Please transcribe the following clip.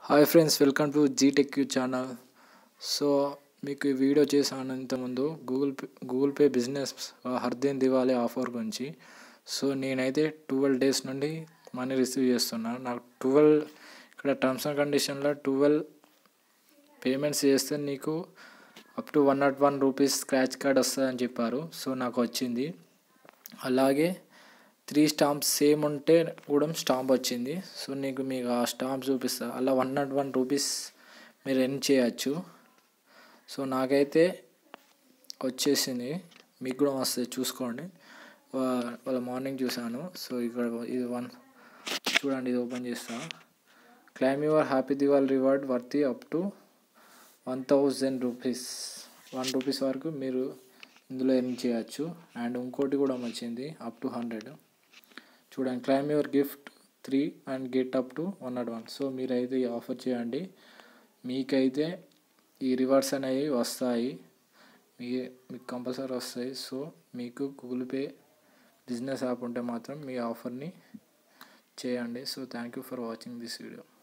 hi friends welcome to జీటెక్ you channel so మీకు ఈ వీడియో చేశాను ఇంతకుముందు Google Pay Google Pay business హర్దేన్ దివాళీ ఆఫర్ గురించి సో నేనైతే ట్వెల్వ్ డేస్ నుండి మనీ రిసీవ్ చేస్తున్నాను నాకు ట్వెల్వ్ ఇక్కడ టర్మ్స్ అండ్ కండిషన్లో ట్వెల్వ్ పేమెంట్స్ చేస్తే నీకు up to one nought one rupees scratch card వస్తుందని చెప్పారు సో నాకు వచ్చింది అలాగే త్రీ స్టాంప్స్ సేమ్ ఉంటే కూడా స్టాంప్ వచ్చింది సో నీకు మీకు ఆ స్టాంప్ చూపిస్తా అలా వన్ నాట్ వన్ రూపీస్ మీరు ఎర్న్ చేయొచ్చు సో నాకైతే వచ్చేసింది మీకు కూడా వస్తుంది చూసుకోండి వా- వాళ్ళ మార్నింగ్ చూసాను సో ఇక్కడ ఇది వన్ చూడండి ఇది ఓపెన్ చేస్తా claim your happy Diwali reward worth up to one thousand rupees one rupees వరకు మీరు ఇందులో ఎర్న్ చేయొచ్చు అండ్ ఇంకోటి కూడా వచ్చింది అప్ టు హండ్రెడ్ చూడండి claim your gift three and get up to one nought one so మీరైతే ఈ ఆఫర్ చేయండి మీకైతే ఈ రివార్డ్స్ అనేవి వస్తాయి మీ మీకు కంపల్సరీ వస్తాయి సో మీకు గూగుల్ పే బిజినెస్ యాప్ ఉంటే మాత్రం మీ ఆఫర్ని చేయండి so thank you for watching this video